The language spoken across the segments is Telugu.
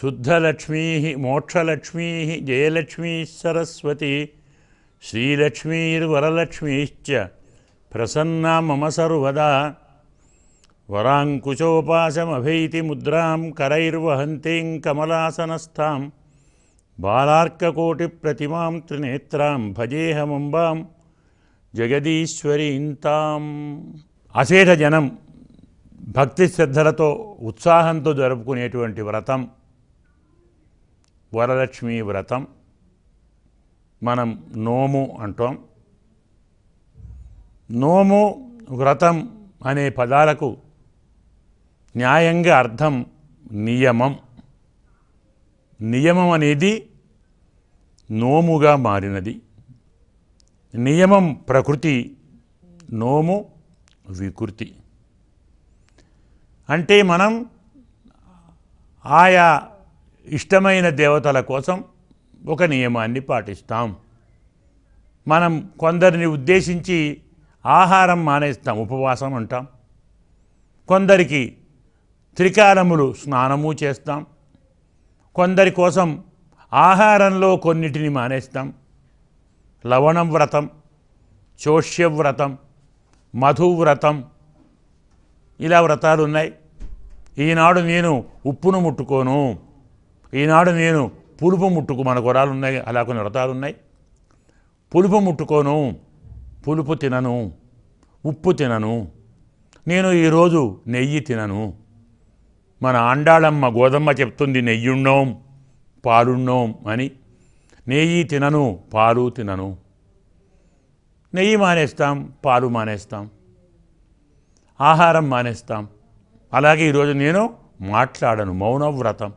శుద్ధలక్ష్మీ మోక్షలక్ష్మీ జయలక్ష్మీ సరస్వతి శ్రీలక్ష్మీర్వరలక్ష్మీశ్చ ప్రసన్నా మమ సర్వదా వరాంకుశోపాసమభైతి ముద్రాం కరైర్వహంతీం కమలాసనస్థాం బాలార్కకోటిప్రతిమాం త్రినేత్రాం భజేహమంబాం జగదీశ్వరీంతాం అశేష జనం భక్తి శ్రద్ధలతో ఉత్సాహంతో జరుపుకునేటువంటి వ్రతం వరలక్ష్మి వ్రతం మనం నోము అంటాం నోము వ్రతం అనే పదాలకు న్యాయంగా అర్థం నియమం నియమం అనేది నోముగా మారినది నియమం ప్రకృతి నోము వికృతి అంటే మనం ఆయా ఇష్టమైన దేవతల కోసం ఒక నియమాన్ని పాటిస్తాం మనం కొందరిని ఉద్దేశించి ఆహారం మానేస్తాం ఉపవాసం అంటాం కొందరికి త్రికాలములు స్నానము చేస్తాం కొందరి కోసం ఆహారంలో కొన్నిటిని మానేస్తాం లవణం వ్రతం చోష్యవ్రతం మధువ్రతం ఇలా వ్రతాలు ఉన్నాయి ఈనాడు నేను ఉప్పును ముట్టుకోను ఈనాడు నేను పులుపు ముట్టుకు మన కొరాలు ఉన్నాయి అలా కొన్ని వ్రతాలు ఉన్నాయి పులుపు ముట్టుకోను పులుపు తినను ఉప్పు తినను నేను ఈరోజు నెయ్యి తినను మన ఆండాళమ్మ గోదమ్మ చెప్తుంది నెయ్యున్నోం పాలున్నోం అని నెయ్యి తినను పాలు తినను నెయ్యి మానేస్తాం పాలు మానేస్తాం ఆహారం మానేస్తాం అలాగే ఈరోజు నేను మాట్లాడను మౌనవ్రతం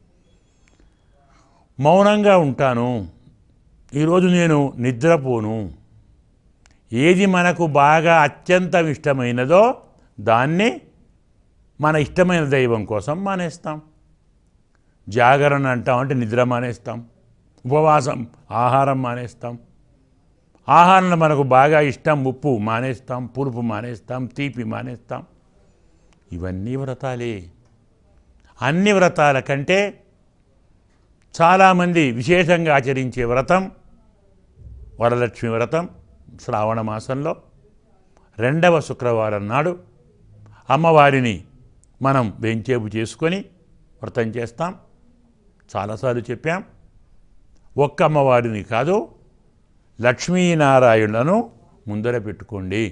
మౌనంగా ఉంటాను ఈరోజు నేను నిద్రపోను ఏది మనకు బాగా అత్యంత ఇష్టమైనదో దాన్ని మన ఇష్టమైన దైవం కోసం మానేస్తాం జాగరణ అంటాం అంటే నిద్ర మానేస్తాం ఉపవాసం ఆహారం మానేస్తాం ఆహారంలో మనకు బాగా ఇష్టం ఉప్పు మానేస్తాం పులుపు మానేస్తాం తీపి మానేస్తాం ఇవన్నీ వ్రతాలే అన్ని వ్రతాల కంటే చాలామంది విశేషంగా ఆచరించే వ్రతం వరలక్ష్మి వ్రతం శ్రావణ మాసంలో రెండవ శుక్రవారం నాడు అమ్మవారిని మనం వెంచేపు చేసుకొని వ్రతం చేస్తాం చాలాసార్లు చెప్పాం ఒక్క అమ్మవారిని కాదు లక్ష్మీనారాయణులను ముందర పెట్టుకోండి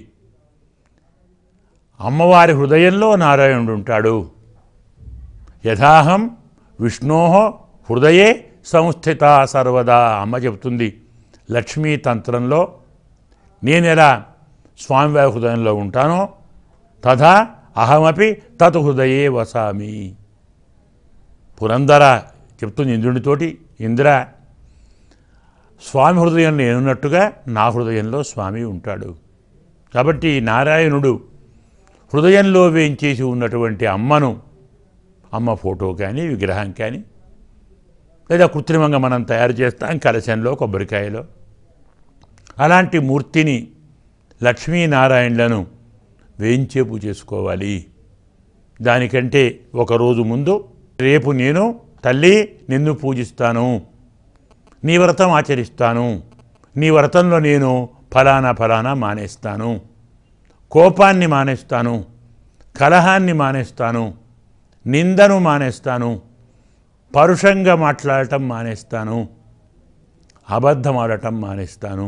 అమ్మవారి హృదయంలో నారాయణుడు ఉంటాడు యథాహం విష్ణో హృదయే సంస్థిత సర్వదా అమ్మ చెప్తుంది లక్ష్మీ తంత్రంలో నేను ఎలా స్వామివారి హృదయంలో ఉంటానో తథా అహమపి తత్ హృదయే వసామి పురందర చెప్తుంది ఇంద్రునితోటి ఇంద్ర స్వామి హృదయం నేనున్నట్టుగా నా హృదయంలో స్వామి ఉంటాడు కాబట్టి నారాయణుడు హృదయంలో వేయించేసి ఉన్నటువంటి అమ్మను అమ్మ ఫోటో కానీ విగ్రహం కానీ లేదా కృత్రిమంగా మనం తయారు చేస్తాం కలశంలో కొబ్బరికాయలో అలాంటి మూర్తిని లక్ష్మీనారాయణలను వేయించేపు చేసుకోవాలి దానికంటే ఒకరోజు ముందు రేపు నేను తల్లి నిన్ను పూజిస్తాను నీ వ్రతం ఆచరిస్తాను నీ వ్రతంలో నేను ఫలానా ఫలానా మానేస్తాను కోపాన్ని మానేస్తాను కలహాన్ని మానేస్తాను నిందను మానేస్తాను పరుషంగా మాట్లాడటం మానేస్తాను అబద్ధం ఆడటం మానేస్తాను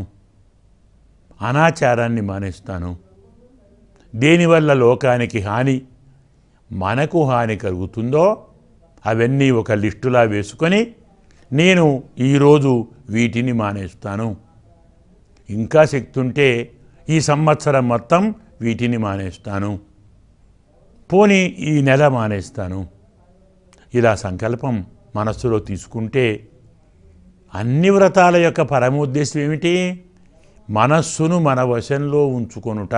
అనాచారాన్ని మానేస్తాను దేనివల్ల లోకానికి హాని మనకు హాని కలుగుతుందో అవన్నీ ఒక లిస్టులా వేసుకొని నేను ఈరోజు వీటిని మానేస్తాను ఇంకా శక్తి ఉంటే ఈ సంవత్సరం మొత్తం వీటిని మానేస్తాను పోనీ ఈ నెల మానేస్తాను ఇలా సంకల్పం మనస్సులో తీసుకుంటే అన్ని వ్రతాల యొక్క పరమోద్దేశం ఏమిటి మనస్సును మన వశంలో ఉంచుకొనుట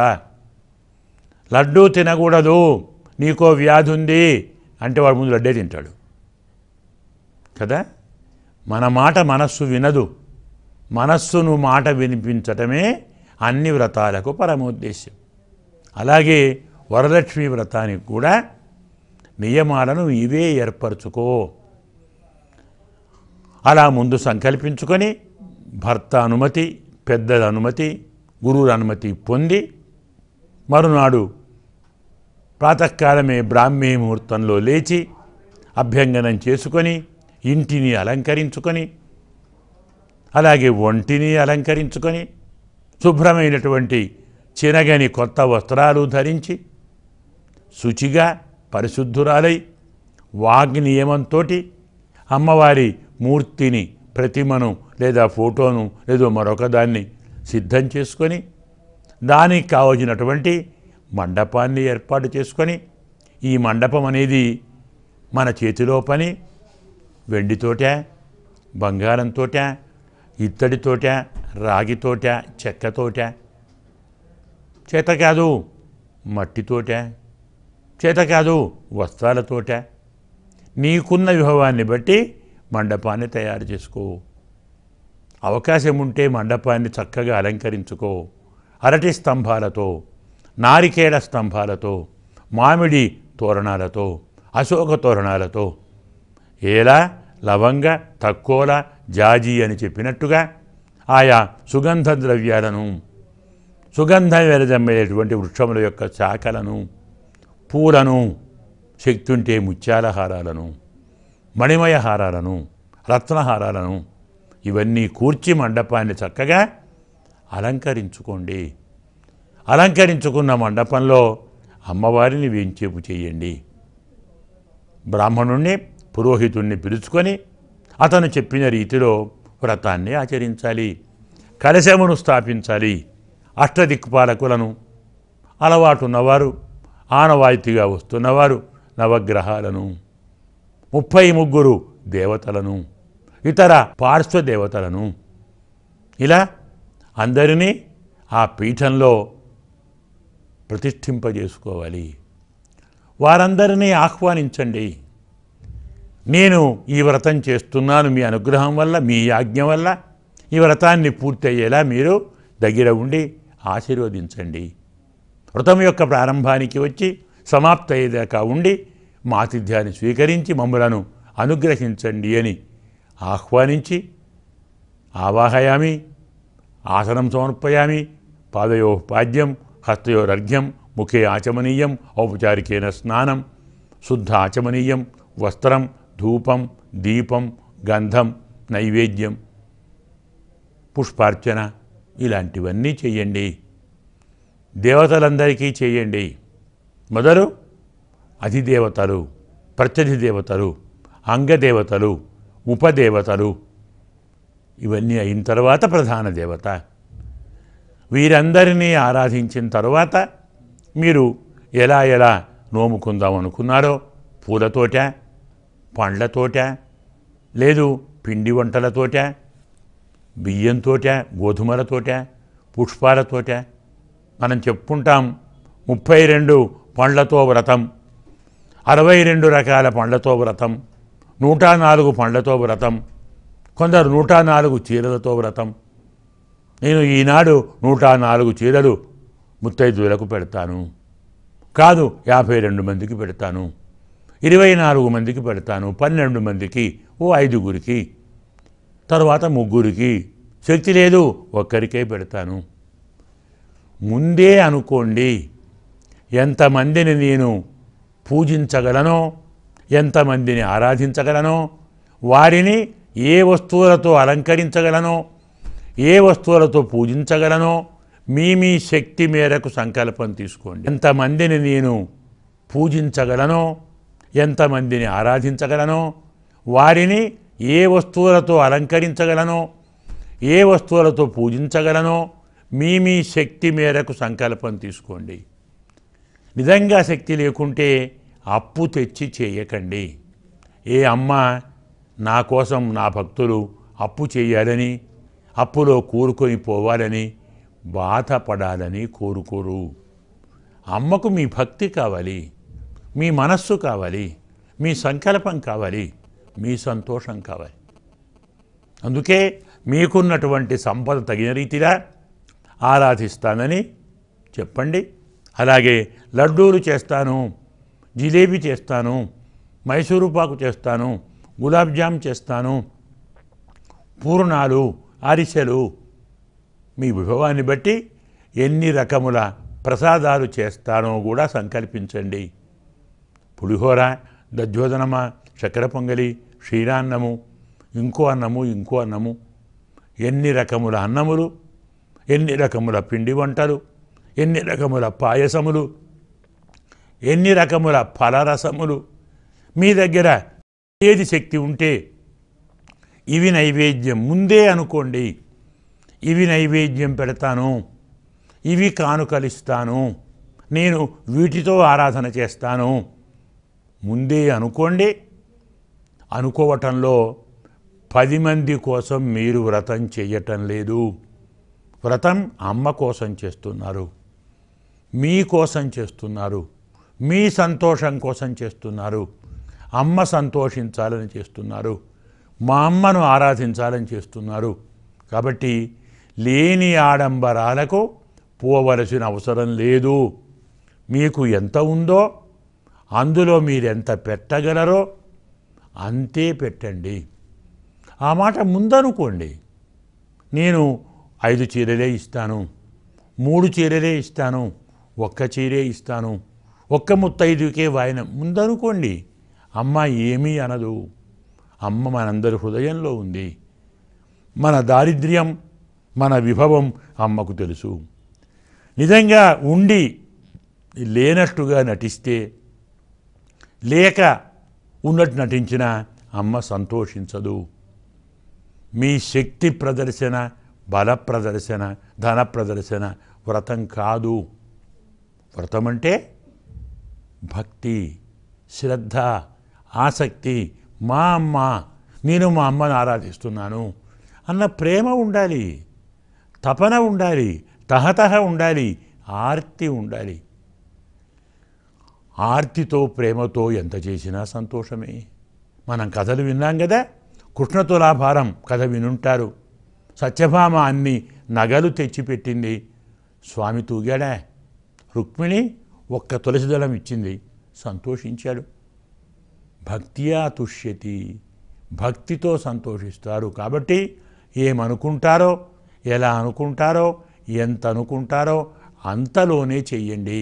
లడ్డూ తినకూడదు నీకో వ్యాధి ఉంది అంటే వాడు ముందు లడ్డే తింటాడు కదా మన మాట మనస్సు వినదు మనస్సును మాట వినిపించటమే అన్ని వ్రతాలకు పరమోద్దేశం అలాగే వరలక్ష్మి వ్రతానికి కూడా నియమాలను ఇవే ఏర్పరచుకో అలా ముందు సంకల్పించుకొని భర్త అనుమతి పెద్దల అనుమతి గురువుల అనుమతి పొంది మరునాడు ప్రాతకాలమే బ్రాహ్మీ ముహూర్తంలో లేచి అభ్యంగనం చేసుకొని ఇంటిని అలంకరించుకొని అలాగే ఒంటిని అలంకరించుకొని శుభ్రమైనటువంటి చిరగని కొత్త వస్త్రాలు ధరించి శుచిగా పరిశుద్ధురాలై వాగ్నియమంతో అమ్మవారి మూర్తిని ప్రతిమను లేదా ఫోటోను లేదో మరొక దాన్ని సిద్ధం చేసుకొని దానికి కావలసినటువంటి మండపాన్ని ఏర్పాటు చేసుకొని ఈ మండపం అనేది మన చేతిలో పని వెండితోట బంగారంతోట ఇత్తడితోట రాగితోట చెక్కతోట చేత కాదు మట్టితోట చేత కాదు వస్త్రాలతోట నీకున్న విభవాన్ని బట్టి మండపాన్ని తయారు చేసుకో అవకాశం ఉంటే మండపాన్ని చక్కగా అలంకరించుకో అరటి స్తంభాలతో నారికేళ స్తంభాలతో మామిడి తోరణాలతో అశోక తోరణాలతో ఏలా లవంగ తక్కోల జాజి అని చెప్పినట్టుగా ఆయా సుగంధ ద్రవ్యాలను సుగంధం వెలజమ్మేటువంటి వృక్షముల యొక్క శాఖలను పూలను శక్తి ఉంటే ముత్యాల హారాలను మణిమయ హారాలను రత్నహారాలను ఇవన్నీ కూర్చి మండపాన్ని చక్కగా అలంకరించుకోండి అలంకరించుకున్న మండపంలో అమ్మవారిని వేంచేపు చేయండి బ్రాహ్మణుణ్ణి పురోహితుణ్ణి పిలుచుకొని అతను చెప్పిన రీతిలో వ్రతాన్ని ఆచరించాలి కలశమును స్థాపించాలి అష్టదిక్పాలకులను అలవాటున్నవారు ఆనవాయితీగా వస్తున్నవారు నవగ్రహాలను ముప్పై ముగ్గురు దేవతలను ఇతర పార్శ్వ దేవతలను ఇలా అందరినీ ఆ పీఠంలో ప్రతిష్ఠింపజేసుకోవాలి వారందరినీ ఆహ్వానించండి నేను ఈ వ్రతం చేస్తున్నాను మీ అనుగ్రహం వల్ల మీ ఆజ్ఞ వల్ల ఈ వ్రతాన్ని పూర్తయ్యేలా మీరు దగ్గర ఉండి ఆశీర్వదించండి వ్రతం యొక్క ప్రారంభానికి వచ్చి సమాప్త అయ్యేదాకా ఉండి మా ఆతిథ్యాన్ని స్వీకరించి మమ్మలను అనుగ్రహించండి అని ఆహ్వానించి ఆవాహయామి ఆసనం సమర్పయామి పాదయో పాద్యం హస్తయోరర్ఘ్యం ముఖే ఆచమనీయం ఔపచారికేన స్నానం శుద్ధ ఆచమనీయం వస్త్రం ధూపం దీపం గంధం నైవేద్యం పుష్పార్చన ఇలాంటివన్నీ చేయండి దేవతలందరికీ చేయండి మొదలు అధిదేవతలు ప్రత్యధి దేవతలు అంగదేవతలు ఉపదేవతలు ఇవన్నీ అయిన తర్వాత ప్రధాన దేవత వీరందరినీ ఆరాధించిన తర్వాత మీరు ఎలా ఎలా నోముకుందాం అనుకున్నారో పూలతోట పండ్లతోట లేదు పిండి వంటలతోట బియ్యంతోట గోధుమలతోట పుష్పాలతోట మనం చెప్పుకుంటాం ముప్పై రెండు పండ్లతో వ్రతం అరవై రెండు రకాల పండ్లతో వ్రతం నూట నాలుగు పండ్లతో వ్రతం కొందరు నూట నాలుగు చీరలతో వ్రతం నేను ఈనాడు నూట నాలుగు చీరలు ముత్తైదువులకు పెడతాను కాదు యాభై రెండు మందికి పెడతాను ఇరవై నాలుగు మందికి పెడతాను పన్నెండు మందికి ఓ ఐదుగురికి తర్వాత ముగ్గురికి శక్తి లేదు ఒక్కరికే పెడతాను ముందే అనుకోండి ఎంతమందిని నేను పూజించగలనో ఎంతమందిని ఆరాధించగలనో వారిని ఏ వస్తువులతో అలంకరించగలనో ఏ వస్తువులతో పూజించగలనో మీ మీ శక్తి మేరకు సంకల్పం తీసుకోండి ఎంతమందిని నేను పూజించగలనో ఎంతమందిని ఆరాధించగలనో వారిని ఏ వస్తువులతో అలంకరించగలనో ఏ వస్తువులతో పూజించగలనో మీ మీ శక్తి మేరకు సంకల్పం తీసుకోండి నిజంగా శక్తి లేకుంటే అప్పు తెచ్చి చేయకండి ఏ అమ్మ నా కోసం నా భక్తులు అప్పు చేయాలని అప్పులో కూరుకొని పోవాలని బాధపడాలని కోరుకోరు అమ్మకు మీ భక్తి కావాలి మీ మనస్సు కావాలి మీ సంకల్పం కావాలి మీ సంతోషం కావాలి అందుకే మీకున్నటువంటి సంపద తగిన రీతిగా ఆరాధిస్తానని చెప్పండి అలాగే లడ్డూలు చేస్తాను జిలేబీ చేస్తాను మైసూరు పాకు చేస్తాను గులాబ్ జామ్ చేస్తాను పూర్ణాలు అరిసెలు మీ విభవాన్ని బట్టి ఎన్ని రకముల ప్రసాదాలు చేస్తానో కూడా సంకల్పించండి పులిహోర దధ్యోదనమ చక్కెర పొంగలి క్షీరాన్నము ఇంకో అన్నము ఇంకో అన్నము ఎన్ని రకముల అన్నములు ఎన్ని రకముల పిండి వంటలు ఎన్ని రకముల పాయసములు ఎన్ని రకముల ఫలరసములు మీ దగ్గర ఏది శక్తి ఉంటే ఇవి నైవేద్యం ముందే అనుకోండి ఇవి నైవేద్యం పెడతాను ఇవి కానుకలిస్తాను నేను వీటితో ఆరాధన చేస్తాను ముందే అనుకోండి అనుకోవటంలో పది మంది కోసం మీరు వ్రతం చేయటం లేదు వ్రతం అమ్మ కోసం చేస్తున్నారు మీ కోసం చేస్తున్నారు మీ సంతోషం కోసం చేస్తున్నారు అమ్మ సంతోషించాలని చేస్తున్నారు మా అమ్మను ఆరాధించాలని చేస్తున్నారు కాబట్టి లేని ఆడంబరాలకు పోవలసిన అవసరం లేదు మీకు ఎంత ఉందో అందులో మీరెంత పెట్టగలరో అంతే పెట్టండి ఆ మాట ముందనుకోండి నేను ఐదు చీరలే ఇస్తాను మూడు చీరలే ఇస్తాను ఒక్క చీరే ఇస్తాను ఒక్క ముత్తైదుకే వాయనం ముందనుకోండి అమ్మ ఏమీ అనదు అమ్మ మనందరి హృదయంలో ఉంది మన దారిద్ర్యం మన విభవం అమ్మకు తెలుసు నిజంగా ఉండి లేనట్టుగా నటిస్తే లేక ఉన్నట్టు నటించిన అమ్మ సంతోషించదు మీ శక్తి ప్రదర్శన బల ప్రదర్శన ధన ప్రదర్శన వ్రతం కాదు వ్రతం అంటే భక్తి శ్రద్ధ ఆసక్తి మా అమ్మ నేను మా అమ్మను ఆరాధిస్తున్నాను అన్న ప్రేమ ఉండాలి తపన ఉండాలి తహతహ ఉండాలి ఆర్తి ఉండాలి ఆర్తితో ప్రేమతో ఎంత చేసినా సంతోషమే మనం కథలు విన్నాం కదా కృష్ణతులాభారం కథ వినుంటారు సత్యభామ అన్ని నగలు తెచ్చిపెట్టింది స్వామి తూగాడా రుక్మిణి ఒక్క తులసిదళం ఇచ్చింది సంతోషించాడు భక్తియా తుష్యతి భక్తితో సంతోషిస్తారు కాబట్టి ఏమనుకుంటారో ఎలా అనుకుంటారో ఎంత అనుకుంటారో అంతలోనే చెయ్యండి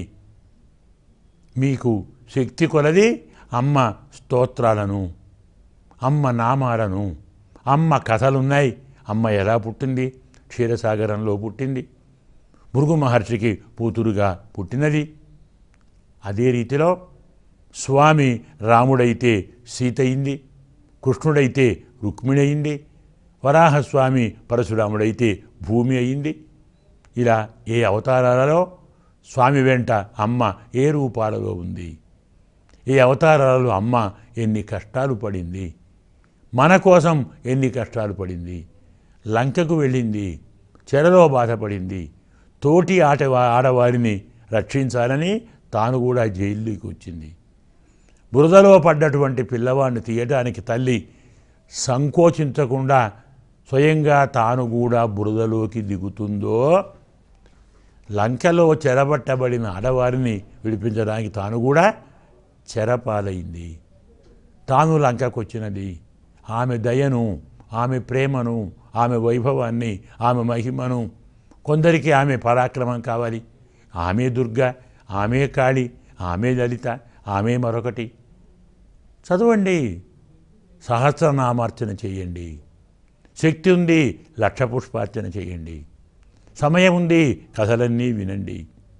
మీకు శక్తి కొలది అమ్మ స్తోత్రాలను అమ్మ నామాలను అమ్మ కథలున్నాయి అమ్మ ఎలా పుట్టింది క్షీరసాగరంలో పుట్టింది భృగు మహర్షికి కూతురుగా పుట్టినది అదే రీతిలో స్వామి రాముడైతే సీత అయింది కృష్ణుడైతే రుక్మిణి అయింది వరాహస్వామి పరశురాముడైతే భూమి అయింది ఇలా ఏ అవతారాలలో స్వామి వెంట అమ్మ ఏ రూపాలలో ఉంది ఏ అవతారాలలో అమ్మ ఎన్ని కష్టాలు పడింది మన కోసం ఎన్ని కష్టాలు పడింది లంకకు వెళ్ళింది చెరలో బాధపడింది తోటి ఆట ఆడవారిని రక్షించాలని తాను కూడా జైల్లోకి వచ్చింది బురదలో పడ్డటువంటి పిల్లవాడిని తీయటానికి తల్లి సంకోచించకుండా స్వయంగా తాను కూడా బురదలోకి దిగుతుందో లంకలో చెరబట్టబడిన ఆడవారిని విడిపించడానికి తాను కూడా చెరపాలైంది తాను లంకకు వచ్చినది ఆమె దయను ఆమె ప్రేమను ఆమె వైభవాన్ని ఆమె మహిమను కొందరికి ఆమె పరాక్రమం కావాలి ఆమె దుర్గ ఆమె కాళి ఆమె లలిత ఆమె మరొకటి చదవండి సహస్రనామార్చన చేయండి శక్తి ఉంది లక్ష పుష్పార్చన చేయండి సమయం ఉంది కథలన్నీ వినండి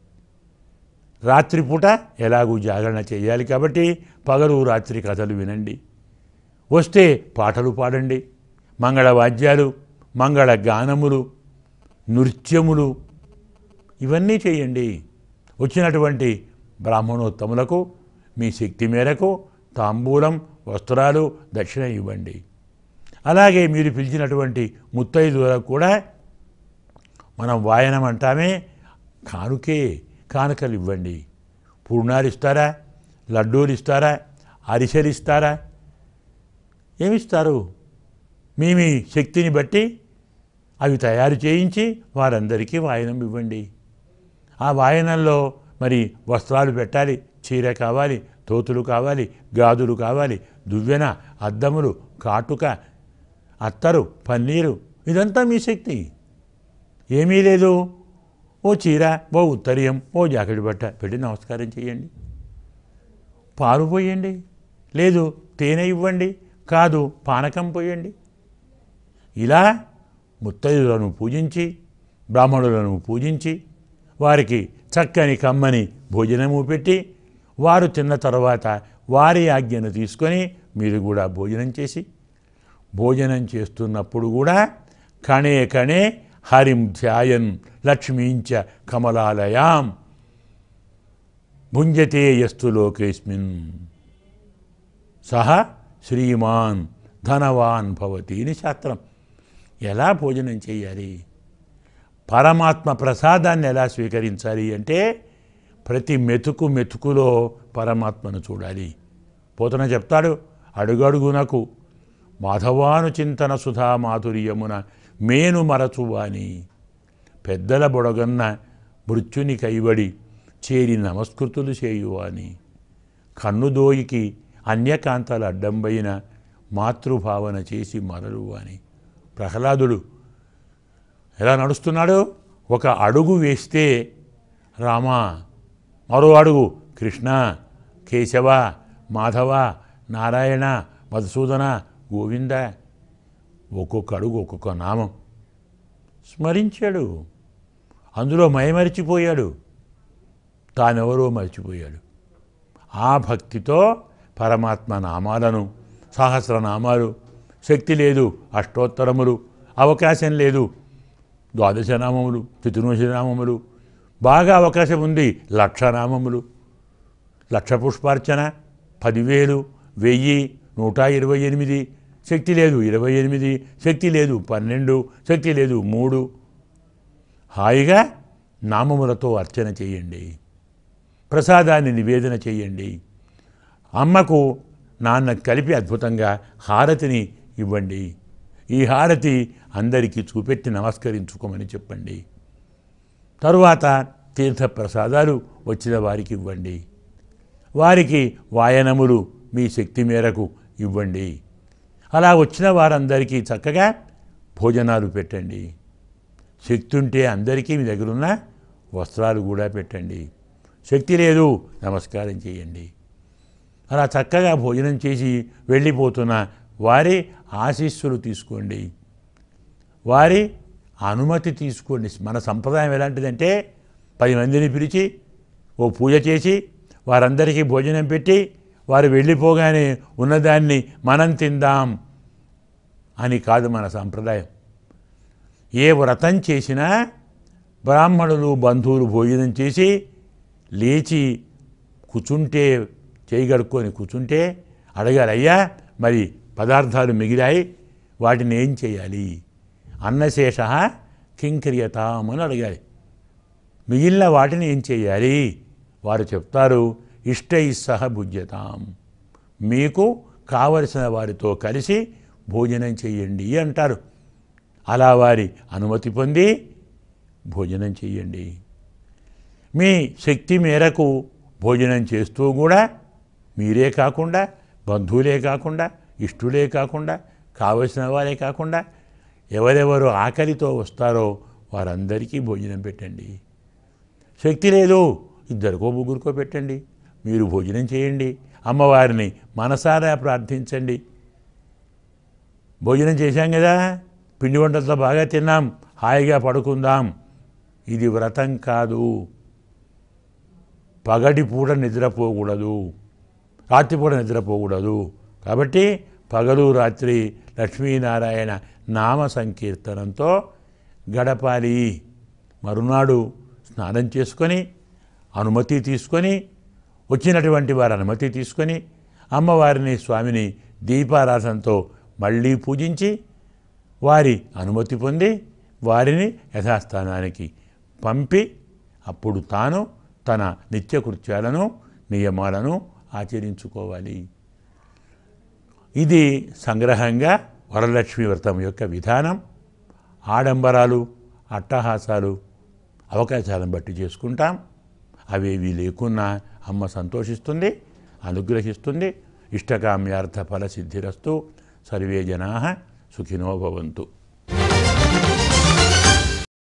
రాత్రిపూట ఎలాగూ జాగరణ చేయాలి కాబట్టి పగలు రాత్రి కథలు వినండి వస్తే పాటలు పాడండి మంగళ వాద్యాలు మంగళ గానములు నృత్యములు ఇవన్నీ చేయండి వచ్చినటువంటి బ్రాహ్మణోత్తములకు మీ శక్తి మేరకు తాంబూలం వస్త్రాలు దక్షిణ ఇవ్వండి అలాగే మీరు పిలిచినటువంటి ముత్తైదువులకు కూడా మనం వాయనం అంటామే కానుకే కానుకలు ఇవ్వండి పూర్ణాలు ఇస్తారా లడ్డూలు ఇస్తారా అరిసెలు ఇస్తారా ఏమిస్తారు మీ మీ శక్తిని బట్టి అవి తయారు చేయించి వారందరికీ వాయనం ఇవ్వండి ఆ వాయనంలో మరి వస్త్రాలు పెట్టాలి చీర కావాలి తోతులు కావాలి గాజులు కావాలి దువ్వెన అద్దములు కాటుక అత్తరు పన్నీరు ఇదంతా మీ శక్తి ఏమీ లేదు ఓ చీర ఓ ఉత్తరీయం ఓ జాకెట్ బట్ట పెట్టి నమస్కారం చేయండి పాలు పోయండి లేదు తేనె ఇవ్వండి కాదు పానకం పోయండి ఇలా ముత్తైదులను పూజించి బ్రాహ్మణులను పూజించి వారికి చక్కని కమ్మని భోజనము పెట్టి వారు తిన్న తర్వాత వారి ఆజ్ఞను తీసుకొని మీరు కూడా భోజనం చేసి భోజనం చేస్తున్నప్పుడు కూడా కణే కణే హరిం ధ్యాయన్ లక్ష్మీంచ కమలాలయాం భుంజతే యస్తు లోకేస్మిన్ సహ శ్రీమాన్ ధనవాన్ భవతి అని శాస్త్రం ఎలా భోజనం చేయాలి పరమాత్మ ప్రసాదాన్ని ఎలా స్వీకరించాలి అంటే ప్రతి మెతుకు మెతుకులో పరమాత్మను చూడాలి పోతన చెప్తాడు అడుగడుగునకు మాధవాను చింతన సుధా మాధుర్యమున మేను మరచువాని పెద్దల బొడగన్న మృత్యుని కైబడి చేరి నమస్కృతులు చేయువాని కన్నుదోయికి అన్యకాంతల అడ్డంబైన మాతృభావన చేసి మరలువాని ప్రహ్లాదుడు ఎలా నడుస్తున్నాడు ఒక అడుగు వేస్తే రామ మరో అడుగు కృష్ణ కేశవ మాధవ నారాయణ మధుసూదన గోవింద ఒక్కొక్క అడుగు ఒక్కొక్క నామం స్మరించాడు అందులో మైమరిచిపోయాడు తానెవరో మర్చిపోయాడు ఆ భక్తితో పరమాత్మ నామాలను సహస్రనామాలు శక్తి లేదు అష్టోత్తరములు అవకాశం లేదు ద్వాదశనామములు చతుర్దశనామములు బాగా అవకాశం ఉంది లక్ష నామములు లక్ష పుష్పార్చన పదివేలు వెయ్యి నూట ఇరవై ఎనిమిది శక్తి లేదు ఇరవై ఎనిమిది శక్తి లేదు పన్నెండు శక్తి లేదు మూడు హాయిగా నామములతో అర్చన చేయండి ప్రసాదాన్ని నివేదన చేయండి అమ్మకు నాన్న కలిపి అద్భుతంగా హారతిని ఇవ్వండి ఈ హారతి అందరికీ చూపెట్టి నమస్కరించుకోమని చెప్పండి తరువాత తీర్థ ప్రసాదాలు వచ్చిన వారికి ఇవ్వండి వారికి వాయనములు మీ శక్తి మేరకు ఇవ్వండి అలా వచ్చిన వారందరికీ చక్కగా భోజనాలు పెట్టండి శక్తి ఉంటే అందరికీ మీ దగ్గర ఉన్న వస్త్రాలు కూడా పెట్టండి శక్తి లేదు నమస్కారం చేయండి అలా చక్కగా భోజనం చేసి వెళ్ళిపోతున్న వారి ఆశీస్సులు తీసుకోండి వారి అనుమతి తీసుకోండి మన సంప్రదాయం ఎలాంటిదంటే పది మందిని పిలిచి ఓ పూజ చేసి వారందరికీ భోజనం పెట్టి వారు వెళ్ళిపోగానే ఉన్నదాన్ని మనం తిందాం అని కాదు మన సంప్రదాయం ఏ వ్రతం చేసినా బ్రాహ్మణులు బంధువులు భోజనం చేసి లేచి కూర్చుంటే చేయగడుక్కొని కూర్చుంటే అడగాలి అయ్యా మరి పదార్థాలు మిగిలాయి వాటిని ఏం చేయాలి అన్నశేష కింక్రియతాం అని అడగాలి మిగిలిన వాటిని ఏం చేయాలి వారు చెప్తారు ఇష్టై సహ భుజ్యతాం మీకు కావలసిన వారితో కలిసి భోజనం చేయండి అంటారు అలా వారి అనుమతి పొంది భోజనం చేయండి మీ శక్తి మేరకు భోజనం చేస్తూ కూడా మీరే కాకుండా బంధువులే కాకుండా ఇష్టులే కాకుండా కావలసిన వారే కాకుండా ఎవరెవరు ఆకలితో వస్తారో వారందరికీ భోజనం పెట్టండి శక్తి లేదు ఇద్దరికో ముగ్గురికో పెట్టండి మీరు భోజనం చేయండి అమ్మవారిని మనసారా ప్రార్థించండి భోజనం చేశాం కదా పిండి వంటలతో బాగా తిన్నాం హాయిగా పడుకుందాం ఇది వ్రతం కాదు పగటి పూట నిద్రపోకూడదు రాత్రిపూట నిద్రపోకూడదు కాబట్టి పగలు రాత్రి లక్ష్మీనారాయణ నామ సంకీర్తనంతో గడపాలి మరునాడు స్నానం చేసుకొని అనుమతి తీసుకొని వచ్చినటువంటి వారి అనుమతి తీసుకొని అమ్మవారిని స్వామిని దీపారాధనతో మళ్ళీ పూజించి వారి అనుమతి పొంది వారిని యథాస్థానానికి పంపి అప్పుడు తాను తన నిత్యకృత్యాలను నియమాలను ఆచరించుకోవాలి ఇది సంగ్రహంగా వరలక్ష్మి వ్రతం యొక్క విధానం ఆడంబరాలు అట్టహాసాలు అవకాశాలను బట్టి చేసుకుంటాం అవేవి లేకున్నా అమ్మ సంతోషిస్తుంది అనుగ్రహిస్తుంది ఇష్టకామ్యార్థ ఫల సిద్ధిరస్తు సర్వే జనా సుఖినో భవంతు